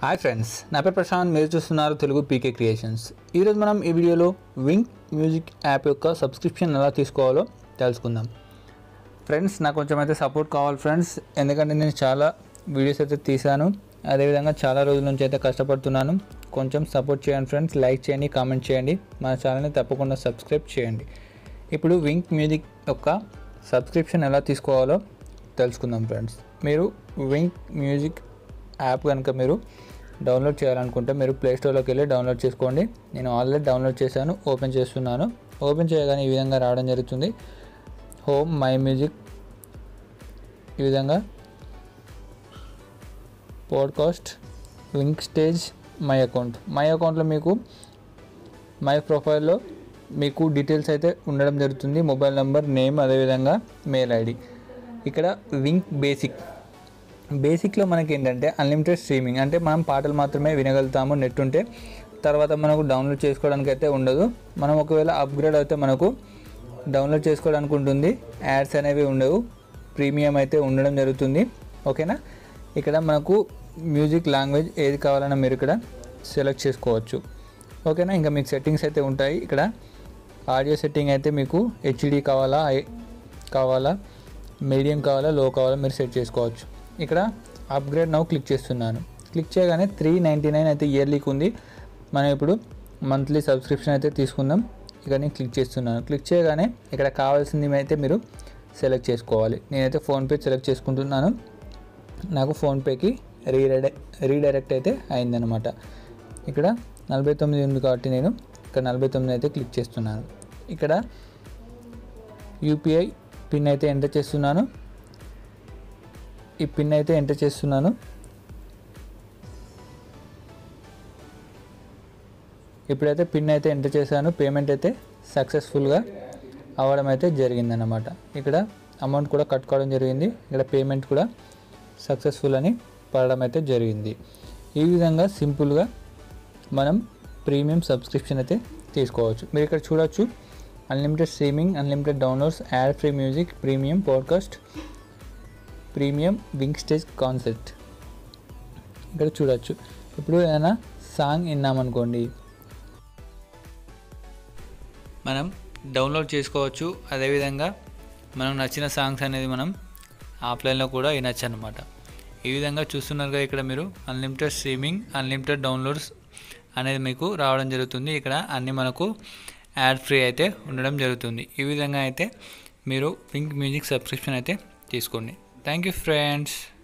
hi friends నా పేరు ప్రశాంత్ మీరు చూస్తున్నారు తెలుగు పీకే క్రియేషన్స్ ఈరోజు మనం ఈ వీడియోలో వింక్ మ్యూజిక్ యాప్ యొక్క సబ్స్క్రిప్షన్ ఎలా తీసుకోవాలో తెలుసుకుందాం ఫ్రెండ్స్ నాకు కొంచెం అయితే సపోర్ట్ కావాలి ఫ్రెండ్స్ ఎందుకంటే నేను చాలా వీడియోస్ అయితే తీశాను అదేవిధంగా చాలా రోజుల నుంచి అయితే కష్టపడుతున్నాను కొంచెం సపోర్ట్ చేయండి ఫ్రెండ్స్ లైక్ చేయండి కామెంట్ చేయండి మన ఛానల్ని తప్పకుండా సబ్స్క్రైబ్ చేయండి ఇప్పుడు వింక్ మ్యూజిక్ యొక్క సబ్స్క్రిప్షన్ ఎలా తీసుకోవాలో తెలుసుకుందాం ఫ్రెండ్స్ మీరు వింక్ మ్యూజిక్ యాప్ కనుక మీరు డౌన్లోడ్ చేయాలనుకుంటే మీరు ప్లే స్టోర్లోకి వెళ్ళి డౌన్లోడ్ చేసుకోండి నేను ఆల్రెడీ డౌన్లోడ్ చేశాను ఓపెన్ చేస్తున్నాను ఓపెన్ చేయగానే ఈ విధంగా రావడం జరుగుతుంది హోమ్ మై మ్యూజిక్ ఈ విధంగా podcast Wink stage my account my అకౌంట్లో మీకు మై ప్రొఫైల్లో మీకు డీటెయిల్స్ అయితే ఉండడం జరుగుతుంది మొబైల్ నెంబర్ నేమ్ అదేవిధంగా మెయిల్ ఐడి ఇక్కడ వింక్ బేసిక్ బేసిక్లో మనకి ఏంటంటే అన్లిమిటెడ్ స్ట్రీమింగ్ అంటే మనం పాటలు మాత్రమే వినగలుగుతాము నెట్ ఉంటే తర్వాత మనకు డౌన్లోడ్ చేసుకోవడానికి అయితే ఉండదు మనం ఒకవేళ అప్గ్రేడ్ అయితే మనకు డౌన్లోడ్ చేసుకోవడానికి ఉంటుంది యాడ్స్ అనేవి ఉండవు ప్రీమియం అయితే ఉండడం జరుగుతుంది ఓకేనా ఇక్కడ మనకు మ్యూజిక్ లాంగ్వేజ్ ఏది కావాలన్నా మీరు ఇక్కడ సెలెక్ట్ చేసుకోవచ్చు ఓకేనా ఇంకా మీకు సెట్టింగ్స్ అయితే ఉంటాయి ఇక్కడ ఆడియో సెట్టింగ్ అయితే మీకు హెచ్డి కావాలా ఐ- కావాలా మీడియం కావాలా లో కావాలా మీరు సెట్ చేసుకోవచ్చు ఇక్కడ అప్గ్రేడ్ నౌ క్లిక్ చేస్తున్నాను క్లిక్ చేయగానే త్రీ నైంటీ నైన్ అయితే ఇయర్లీకి ఉంది మనం ఇప్పుడు మంత్లీ సబ్స్క్రిప్షన్ అయితే తీసుకుందాం ఇక నేను క్లిక్ చేస్తున్నాను క్లిక్ చేయగానే ఇక్కడ కావాల్సింది అయితే మీరు సెలెక్ట్ చేసుకోవాలి నేనైతే ఫోన్పే సెలెక్ట్ చేసుకుంటున్నాను నాకు ఫోన్పేకి రీడైరె రీడైరెక్ట్ అయితే అయిందనమాట ఇక్కడ నలభై తొమ్మిది ఉంది కాబట్టి నేను ఇక్కడ నలభై తొమ్మిది అయితే క్లిక్ చేస్తున్నాను ఇక్కడ యూపీఐ పిన్ అయితే ఎంటర్ చేస్తున్నాను ఈ పిన్ అయితే ఎంటర్ చేస్తున్నాను ఇప్పుడైతే పిన్ అయితే ఎంటర్ చేశాను పేమెంట్ అయితే సక్సెస్ఫుల్గా అవ్వడం అయితే జరిగిందన్నమాట ఇక్కడ అమౌంట్ కూడా కట్టుకోవడం జరిగింది ఇక్కడ పేమెంట్ కూడా సక్సెస్ఫుల్ అని పడడం అయితే జరిగింది ఈ విధంగా సింపుల్గా మనం ప్రీమియం సబ్స్క్రిప్షన్ అయితే తీసుకోవచ్చు మీరు ఇక్కడ చూడొచ్చు unlimited streaming unlimited downloads ad free music premium podcast premium Wink stage concept ఇక్కడ చూడొచ్చు ఇప్పుడు ఏదైనా సాంగ్ విన్నామనుకోండి మనం డౌన్లోడ్ చేసుకోవచ్చు అదేవిధంగా మనం నచ్చిన సాంగ్స్ అనేది మనం ఆఫ్లైన్లో కూడా వినొచ్చు అనమాట ఈ విధంగా చూస్తున్నారుగా ఇక్కడ మీరు అన్లిమిటెడ్ స్ట్రీమింగ్ అన్లిమిటెడ్ డౌన్లోడ్స్ అనేది మీకు రావడం జరుగుతుంది ఇక్కడ అన్ని మనకు యాడ్ ఫ్రీ అయితే ఉండడం జరుగుతుంది ఈ విధంగా అయితే మీరు పింక్ మ్యూజిక్ సబ్స్క్రిప్షన్ అయితే తీసుకోండి థ్యాంక్ యూ ఫ్రెండ్స్